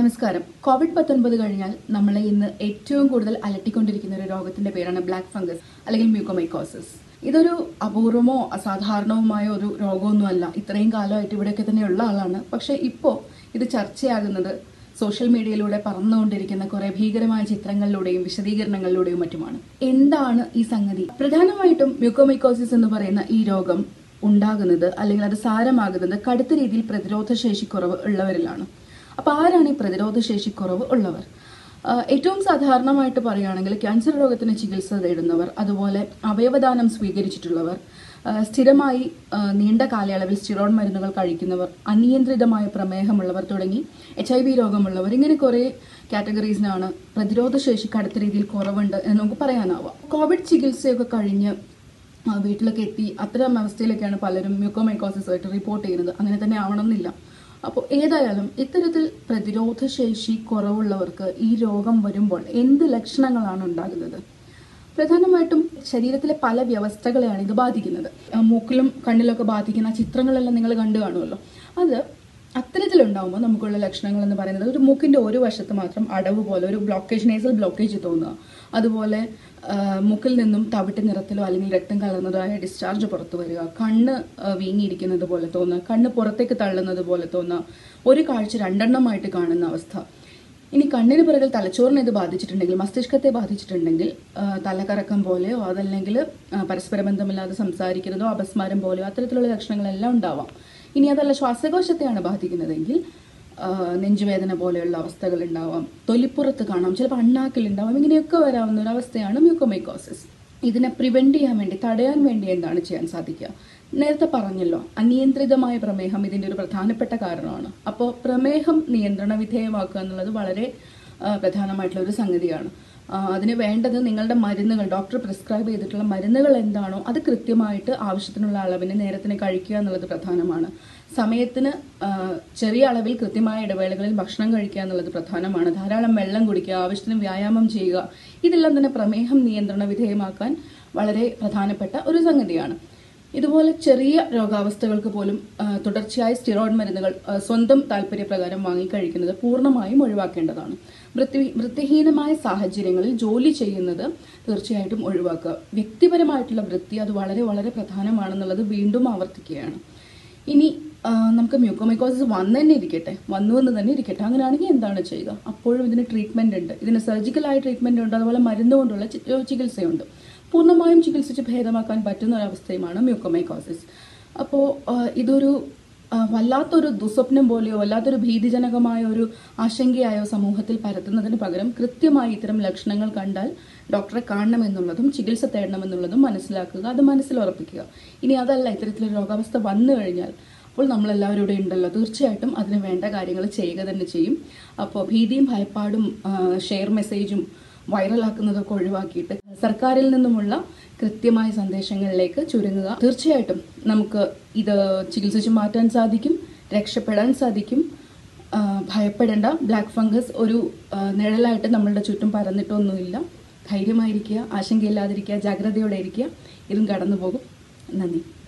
നമസ്കാരം കോവിഡ് പത്തൊൻപത് കഴിഞ്ഞാൽ നമ്മളെ ഇന്ന് ഏറ്റവും കൂടുതൽ അലട്ടിക്കൊണ്ടിരിക്കുന്ന ഒരു രോഗത്തിന്റെ പേരാണ് ബ്ലാക്ക് ഫംഗസ് അല്ലെങ്കിൽ മ്യൂക്കോമൈക്കോസിസ് ഇതൊരു അപൂർവമോ അസാധാരണവുമായ ഒരു രോഗമൊന്നുമല്ല ഇത്രയും കാലമായിട്ട് ഇവിടെയൊക്കെ തന്നെയുള്ള ആളാണ് പക്ഷെ ഇപ്പോൾ ഇത് ചർച്ചയാകുന്നത് സോഷ്യൽ മീഡിയയിലൂടെ പറന്നുകൊണ്ടിരിക്കുന്ന കുറെ ഭീകരമായ ചിത്രങ്ങളിലൂടെയും വിശദീകരണങ്ങളിലൂടെയും മറ്റുമാണ് എന്താണ് ഈ സംഗതി പ്രധാനമായിട്ടും മ്യൂക്കോമൈക്കോസിസ് എന്ന് പറയുന്ന ഈ രോഗം ഉണ്ടാകുന്നത് അല്ലെങ്കിൽ അത് സാരമാകുന്നത് കടുത്ത രീതിയിൽ പ്രതിരോധ ശേഷി കുറവ് ഉള്ളവരിലാണ് അപ്പൊ ആരാണ് ഈ പ്രതിരോധ ശേഷി കുറവ് ഉള്ളവർ ആഹ് ഏറ്റവും സാധാരണമായിട്ട് പറയുകയാണെങ്കിൽ ക്യാൻസർ രോഗത്തിന് ചികിത്സ തേടുന്നവർ അതുപോലെ അവയവദാനം സ്വീകരിച്ചിട്ടുള്ളവർ ആഹ് സ്ഥിരമായി ആഹ് നീണ്ട കാലയളവിൽ സ്റ്റിറോയിഡ് മരുന്നുകൾ കഴിക്കുന്നവർ അനിയന്ത്രിതമായ പ്രമേഹമുള്ളവർ തുടങ്ങി എച്ച് ഐ വി രോഗമുള്ളവർ ഇങ്ങനെ കുറേ കാറ്റഗറീസിനാണ് പ്രതിരോധ ശേഷി കടുത്ത രീതിയിൽ കുറവുണ്ട് എന്ന് നമുക്ക് പറയാനാവാം കോവിഡ് ചികിത്സയൊക്കെ കഴിഞ്ഞ് ആ, വീട്ടിലൊക്കെ എത്തി അത്തരം അവസ്ഥയിലൊക്കെയാണ് പലരും മ്യൂക്കോമൈക്കോസിസ് ആയിട്ട് റിപ്പോർട്ട് ചെയ്യുന്നത് അങ്ങനെ തന്നെ ആവണമെന്നില്ല അപ്പോൾ ഏതായാലും ഇത്തരത്തിൽ പ്രതിരോധ ശേഷി കുറവുള്ളവർക്ക് ഈ രോഗം വരുമ്പോൾ എന്ത് ലക്ഷണങ്ങളാണ് ഉണ്ടാകുന്നത് പ്രധാനമായിട്ടും ശരീരത്തിലെ പല വ്യവസ്ഥകളെയാണ് ഇത് ബാധിക്കുന്നത് ആ, മൂക്കിലും കണ്ണിലൊക്കെ ബാധിക്കുന്ന ചിത്രങ്ങളെല്ലാം നിങ്ങൾ കണ്ടു കാണുമല്ലോ അത് അത്തരത്തിലുണ്ടാകുമ്പോൾ നമുക്കുള്ള ലക്ഷണങ്ങൾ എന്ന് പറയുന്നത് ഒരു മൂക്കിന്റെ ഒരു വശത്ത് മാത്രം അടവ് പോലെ ഒരു ബ്ലോക്കേജ് നേസൽ ബ്ലോക്കേജ് തോന്നുക അതുപോലെ ആ, മൂക്കിൽ നിന്നും തവിട്ട് നിറത്തിലോ അല്ലെങ്കിൽ രക്തം കലർന്നതോ ആയ ഡിസ്ചാർജ് പുറത്തു വരിക കണ്ണ് ആ, വീങ്ങിയിരിക്കുന്നത് പോലെ തോന്നുക കണ്ണ് പുറത്തേക്ക് തള്ളുന്നത് പോലെ തോന്നുക ഒരു കാഴ്ച രണ്ടെണ്ണമായിട്ട് കാണുന്ന അവസ്ഥ ഇനി കണ്ണിന് പിറകിൽ തലച്ചോറിനെ ഇത് ബാധിച്ചിട്ടുണ്ടെങ്കിൽ മസ്തിഷ്കത്തെ ബാധിച്ചിട്ടുണ്ടെങ്കിൽ ആ, തലകറക്കം പോലെയോ അതല്ലെങ്കിൽ ആ, പരസ്പര ബന്ധമില്ലാതെ സംസാരിക്കുന്നതോ അപസ്മാരം പോലെയോ അത്തരത്തിലുള്ള ലക്ഷണങ്ങളെല്ലാം ഉണ്ടാവാം ഇനി അതല്ല ശ്വാസകോശത്തെയാണ് ബാധിക്കുന്നതെങ്കിൽ ആ, നെഞ്ചുവേദന പോലെയുള്ള അവസ്ഥകൾ ഉണ്ടാവാം തൊലിപ്പുറത്ത് കാണാം ചിലപ്പോൾ അണ്ണാക്കിൽ ഉണ്ടാവാം ഇങ്ങനെയൊക്കെ വരാവുന്ന ഒരു അവസ്ഥയാണ് മ്യൂക്കോമൈക്കോസിസ് ഇതിനെ പ്രിവെന്റ് ചെയ്യാൻ വേണ്ടി തടയാൻ വേണ്ടി എന്താണ് ചെയ്യാൻ സാധിക്കുക നേരത്തെ പറഞ്ഞല്ലോ അനിയന്ത്രിതമായ പ്രമേഹം ഇതിന്റെ ഒരു പ്രധാനപ്പെട്ട കാരണമാണ് അപ്പോൾ പ്രമേഹം നിയന്ത്രണ വിധേയമാക്കുക എന്നുള്ളത് വളരെ ആ, പ്രധാനമായിട്ടുള്ള ഒരു സംഗതിയാണ് ആ, അതിന് വേണ്ടത് നിങ്ങളുടെ മരുന്നുകൾ ഡോക്ടർ പ്രിസ്ക്രൈബ് ചെയ്തിട്ടുള്ള മരുന്നുകൾ എന്താണോ അത് കൃത്യമായിട്ട് ആവശ്യത്തിനുള്ള അളവിന് നേരത്തിന് കഴിക്കുക എന്നുള്ളത് പ്രധാനമാണ് സമയത്തിന് ആ, ചെറിയ അളവിൽ കൃത്യമായ ഇടവേളകളിൽ ഭക്ഷണം കഴിക്കുക എന്നുള്ളത് പ്രധാനമാണ് ധാരാളം വെള്ളം കുടിക്കുക ആവശ്യത്തിന് വ്യായാമം ചെയ്യുക ഇതെല്ലാം തന്നെ പ്രമേഹം നിയന്ത്രണ വിധേയമാക്കാൻ വളരെ പ്രധാനപ്പെട്ട ഒരു സംഗതിയാണ് ഇതുപോലെ ചെറിയ രോഗാവസ്ഥകൾക്ക് പോലും ആ, തുടർച്ചയായി സ്റ്റിറോയിഡ് മരുന്നുകൾ ആ, സ്വന്തം താല്പര്യപ്രകാരം വാങ്ങിക്കഴിക്കുന്നത് പൂർണ്ണമായും ഒഴിവാക്കേണ്ടതാണ് വൃത്തി വൃത്തിഹീനമായ സാഹചര്യങ്ങളിൽ ജോലി ചെയ്യുന്നത് തീർച്ചയായിട്ടും ഒഴിവാക്കുക വ്യക്തിപരമായിട്ടുള്ള വൃത്തി അത് വളരെ വളരെ പ്രധാനമാണെന്നുള്ളത് വീണ്ടും ആവർത്തിക്കുകയാണ് ഇനി ആ, നമുക്ക് മ്യൂക്കോമൈക്കോസിസ് വന്നു തന്നെ ഇരിക്കട്ടെ വന്നു എന്ന് തന്നെ ഇരിക്കട്ടെ അങ്ങനെയാണെങ്കിൽ എന്താണ് ചെയ്യുക അപ്പോഴും ഇതിന് ട്രീറ്റ്മെന്റ് ഉണ്ട് ഇതിന് സർജിക്കലായ ട്രീറ്റ്മെന്റ് ഉണ്ട് അതുപോലെ മരുന്ന് കൊണ്ടുള്ള ചി- ചികിത്സയുണ്ട് പൂർണ്ണമായും ചികിത്സിച്ച് ഭേദമാക്കാൻ പറ്റുന്ന ഒരവസ്ഥയുമാണ് മ്യൂക്കോമൈക്കോസിസ് അപ്പോൾ ഇതൊരു ആ, വല്ലാത്തൊരു ദുസ്വപ്നം പോലെയോ വല്ലാത്തൊരു ഭീതിജനകമായ ഒരു ആശങ്കയായോ സമൂഹത്തിൽ പരത്തുന്നതിന് പകരം കൃത്യമായി ഇത്തരം ലക്ഷണങ്ങൾ കണ്ടാൽ ഡോക്ടറെ കാണണമെന്നുള്ളതും ചികിത്സ തേടണമെന്നുള്ളതും മനസ്സിലാക്കുക അത് മനസ്സിൽ ഉറപ്പിക്കുക ഇനി അതല്ല ഇത്തരത്തിലൊരു രോഗാവസ്ഥ വന്നു കഴിഞ്ഞാൽ അപ്പോൾ നമ്മളെല്ലാവരും ഇവിടെ ഉണ്ടല്ലോ തീർച്ചയായിട്ടും അതിന് വേണ്ട കാര്യങ്ങൾ ചെയ്യുക തന്നെ ചെയ്യും അപ്പോൾ ഭീതിയും ഭയപ്പാടും ഷെയർ മെസ്സേജും വൈറലാക്കുന്നതൊക്കെ ഒഴിവാക്കിയിട്ട് സർക്കാരിൽ നിന്നുമുള്ള കൃത്യമായ സന്ദേശങ്ങളിലേക്ക് ചുരുങ്ങുക തീർച്ചയായിട്ടും നമുക്ക് ഇത് ചികിത്സിച്ച് മാറ്റാൻ സാധിക്കും രക്ഷപ്പെടാൻ സാധിക്കും ആ, ഭയപ്പെടേണ്ട ബ്ലാക്ക് ഫംഗസ് ഒരു ആ, നിഴലായിട്ട് നമ്മളുടെ ചുറ്റും പരന്നിട്ടൊന്നുമില്ല ധൈര്യമായിരിക്കുക ആശങ്കയില്ലാതിരിക്കുക ജാഗ്രതയോടെ ഇരിക്കുക ഇതും കടന്നു പോകും നന്ദി